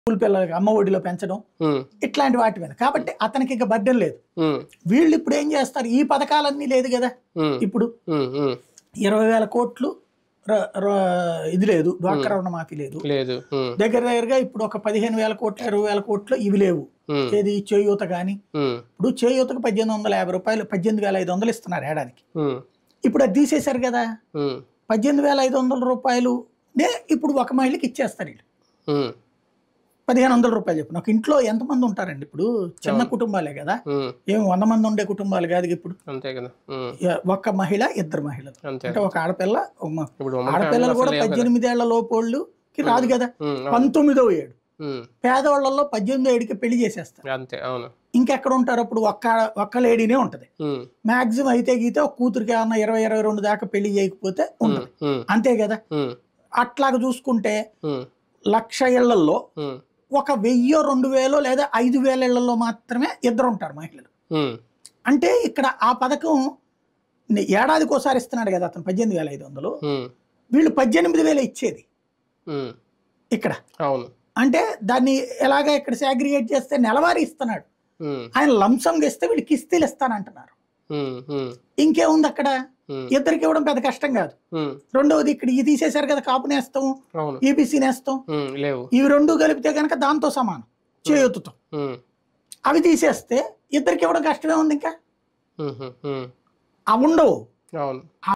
School పిల్లలకి అమ్మ ఒడిలో పెంచడం ఉమ్, ఇట్లాంటి వాటి మీద కాబట్టి అతనికి ఇంకా బర్డెన్ లేదు ఉమ్, వీళ్ళు ఇప్పుడు ఏం చేస్తారు ఈ పథకాలన్నీ లేదు కదా ఉమ్, ఇప్పుడు ఉమ్, ఉమ్. ఇరవై వేల కోట్లు ర- ర- ఇది లేదు డ్వాక్రా రుణమాఫీ లేదు లేదు ఉమ్, దగ్గర దగ్గరగా ఇప్పుడు ఒక పదిహేను వేల కోట్లు ఇరవై వేల కోట్లు ఇవి లేవు ఉమ్, ఏది చేయూత కానీ ఉమ్, ఇప్పుడు చేయూతకు పద్దెనిమిది వందల యాభై రూపాయలు పద్దెనిమిది వేల ఐదు వందలు ఇస్తున్నారు ఏడాదికి ఉమ్, ఇప్పుడు అది తీసేశారు కదా ఉమ్, పద్దెనిమిది వేల ఐదు వందల రూపాయలు నే ఇప్పుడు ఒక మహిళకి ఇచ్చేస్తారు వీళ్ళు ఉమ్, పదిహేను వందల రూపాయలు చెప్పిన ఒక ఇంట్లో ఎంతమంది ఉంటారండి ఇప్పుడు చిన్న కుటుంబాలే కదా ఉమ్, ఏం వంద మంది ఉండే కుటుంబాలు కాదు ఇప్పుడు అంతే కదా ఉమ్, ఇక ఒక్క మహిళ ఇద్దరు మహిళలు అంతే అంటే ఒక ఆడపిల్ల ఒక మ- ఇప్పుడు ఉమ్మడి ఆడపిల్లలు ఫ్యామిలీ కూడా అసలు లేవు కదా. పద్దెనిమిది ఏళ్ల లోపోళ్ళుకి రాదు కదా ఉమ్, అవును. పంతొమ్మిదో ఏడు ఉమ్, పేదవాళ్ళల్లో పద్దెనిమిదో ఏడుకి పెళ్లి చేసేస్తారు అంతే అవును ఇంకెక్కడ ఉంటారు అప్పుడు ఒక్క ఒక్క లేడీనే ఉంటది ఉమ్, మాక్సిమం అయితే గీతే ఒక కూతురికి ఏమన్నా ఇరవై ఇరవై రెండు దాకా పెళ్లి చేయకపోతే ఉమ్, ఉండదు ఉమ్, అంతే కదా ఉమ్, అట్లాగ చూసుకుంటే ఉమ్, లక్ష ఇళ్లలో ఉమ్, ఒక వెయ్యో రెండు వేలో లేదా ఐదు వేల ఇళ్లలో మాత్రమే ఇద్దరు ఉంటారు మహిళలు ఉమ్, అంటే ఇక్కడ ఆ పథకం ని- ఏడాదికి ఒకసారి ఇస్తున్నాడు కదా అతను పద్దెనిమిది వేల ఐదు వందలు ఉమ్, వీళ్ళు పద్దెనిమిది వేలు ఇచ్చేది ఉమ్, ఇక్కడ అవును అంటే దాన్ని ఎలాగ ఇక్కడ సాగ్రిగేట్ చేస్తే నెలవారీ ఇస్తున్నాడు ఉమ్, ఆయన లంసంగా ఇస్తే వీళ్ళు కిస్తీలు ఇస్తానంటున్నారు ఉమ్, ఉమ్, ఇంకేముంది అక్కడ ఉమ్, ఇద్దరికి ఇవ్వడం పెద్ద కష్టం కాదు ఉమ్, రెండవది ఇక్కడ ఇది తీసేశారు కదా కాపు నేస్తాం అవును ఈబీసీ నేస్తాం ఉమ్, లేవు ఇవి రెండు కలిపితే కనుక దాంతో సమానం చేయూతతో ఉమ్, అవి తీసేస్తే ఇద్దరికి ఇవ్వడం కష్టమే ఉంది ఇంకా ఉమ్, ఉమ్, ఉమ్, అవి ఉండవు అవును